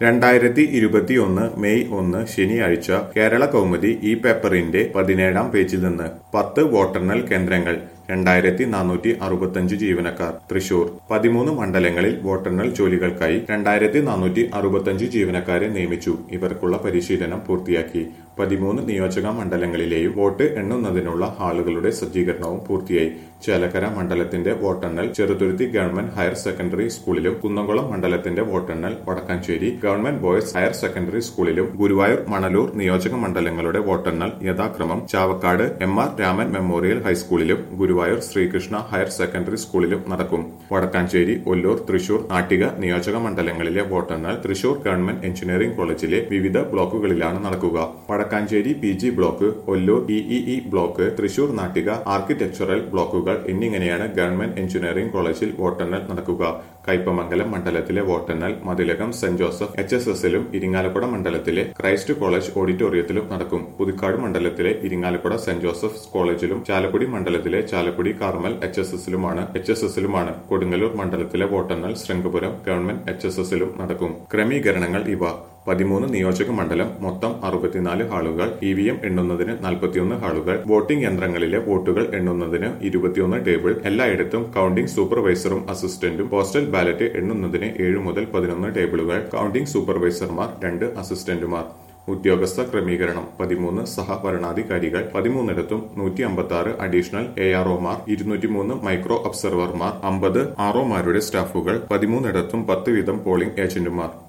രണ്ടായിരത്തി ഇരുപത്തിയൊന്ന് മെയ് ഒന്ന് ശനിയാഴ്ച കേരള കൗമുദി ഈ പേപ്പറിന്റെ പതിനേഴാം പേജിൽ നിന്ന് പത്ത് വോട്ടെണ്ണൽ കേന്ദ്രങ്ങൾ രണ്ടായിരത്തി നാനൂറ്റി അറുപത്തഞ്ച് ജീവനക്കാർ തൃശൂർ പതിമൂന്ന് മണ്ഡലങ്ങളിൽ വോട്ടെണ്ണൽ ജോലികൾക്കായി രണ്ടായിരത്തി നാനൂറ്റി അറുപത്തഞ്ച് ജീവനക്കാരെ നിയമിച്ചു ഇവർക്കുള്ള പരിശീലനം പൂർത്തിയാക്കി പതിമൂന്ന് നിയോജക മണ്ഡലങ്ങളിലെയും വോട്ട് എണ്ണുന്നതിനുള്ള ഹാളുകളുടെ സജ്ജീകരണവും പൂർത്തിയായി ചേലക്കര മണ്ഡലത്തിന്റെ വോട്ടെണ്ണൽ ചെറുതുരുത്തി ഗവൺമെന്റ് ഹയർ സെക്കൻഡറി സ്കൂളിലും കുന്നംകുളം മണ്ഡലത്തിന്റെ വോട്ടെണ്ണൽ Wadakkanchery government boys higher secondary സ്കൂളിലും ഗുരുവായൂർ മണലൂർ നിയോജക മണ്ഡലങ്ങളുടെ വോട്ടെണ്ണൽ യഥാക്രമം Chavakkad M R Raman memorial ഹൈസ്കൂളിലും ഗുരുവായൂർ ശ്രീകൃഷ്ണ ഹയർ സെക്കൻഡറി സ്കൂളിലും നടക്കും വടക്കാഞ്ചേരി ഒല്ലൂർ തൃശൂർ നാട്ടിക നിയോജക മണ്ഡലങ്ങളിലെ വോട്ടെണ്ണൽ തൃശൂർ ഗവൺമെന്റ് എഞ്ചിനീയറിംഗ് കോളേജിലെ വിവിധ ബ്ലോക്കുകളിലാണ് നടക്കുക Wadakkanchery P G block Ollur EEE block Thrissur Nattika architectural ബ്ലോക്കുകൾ എന്നിങ്ങനെയാണ് ഗവൺമെന്റ് എഞ്ചിനീയറിംഗ് കോളേജിൽ വോട്ടെണ്ണൽ നടക്കുക കയ്പമംഗലം മണ്ഡലത്തിലെ വോട്ടെണ്ണൽ Mathilakam Saint Joseph H S എസിലും ഇരിങ്ങാലക്കുട മണ്ഡലത്തിലെ ക്രൈസ്റ്റ് കോളേജ് ഓഡിറ്റോറിയത്തിലും നടക്കും പുതുക്കാട് മണ്ഡലത്തിലെ ഇരിങ്ങാലക്കുട സെന്റ് ജോസഫ് കോളേജിലും ചാലക്കുടി മണ്ഡലത്തിലെ ചാലക്കുടി കാർമൽ എച്ച് എസ് എസിലുമാണ് എച്ച് എസ് എസിലുമാണ് കൊടുങ്ങല്ലൂർ മണ്ഡലത്തിലെ വോട്ടെണ്ണൽ ശൃംഗപുരം ഗവൺമെന്റ് എച്ച് എസ് എസിലും നടക്കും ക്രമീകരണങ്ങൾ ഇവ പതിമൂന്ന് നിയോജക മണ്ഡലം മൊത്തം അറുപത്തിനാല് ഹാളുകൾ ഇ വി എം എണ്ണുന്നതിന് നാൽപ്പത്തിയൊന്ന് ഹാളുകൾ വോട്ടിംഗ് യന്ത്രങ്ങളിലെ വോട്ടുകൾ എണ്ണുന്നതിന് ഇരുപത്തിയൊന്ന് ടേബിൾ എല്ലായിടത്തും കൌണ്ടിംഗ് സൂപ്പർവൈസറും അസിസ്റ്റന്റും പോസ്റ്റൽ ബാലറ്റ് എണ്ണുന്നതിന് ഏഴ് മുതൽ പതിനൊന്ന് ടേബിളുകൾ കൌണ്ടിംഗ് സൂപ്പർവൈസർമാർ രണ്ട് അസിസ്റ്റന്റുമാർ ഉദ്യോഗസ്ഥ ക്രമീകരണം പതിമൂന്ന് സഹഭരണാധികാരികൾ പതിമൂന്നിടത്തും നൂറ്റി അമ്പത്തി ആറ് അഡീഷണൽ എ ആർ ഒമാർ ഇരുന്നൂറ്റിമൂന്ന് മൈക്രോ ഒബ്സർവർമാർ അമ്പത് ആർ ഒമാരുടെ സ്റ്റാഫുകൾ പതിമൂന്നിടത്തും പത്ത് വീതം പോളിംഗ് ഏജന്റുമാർ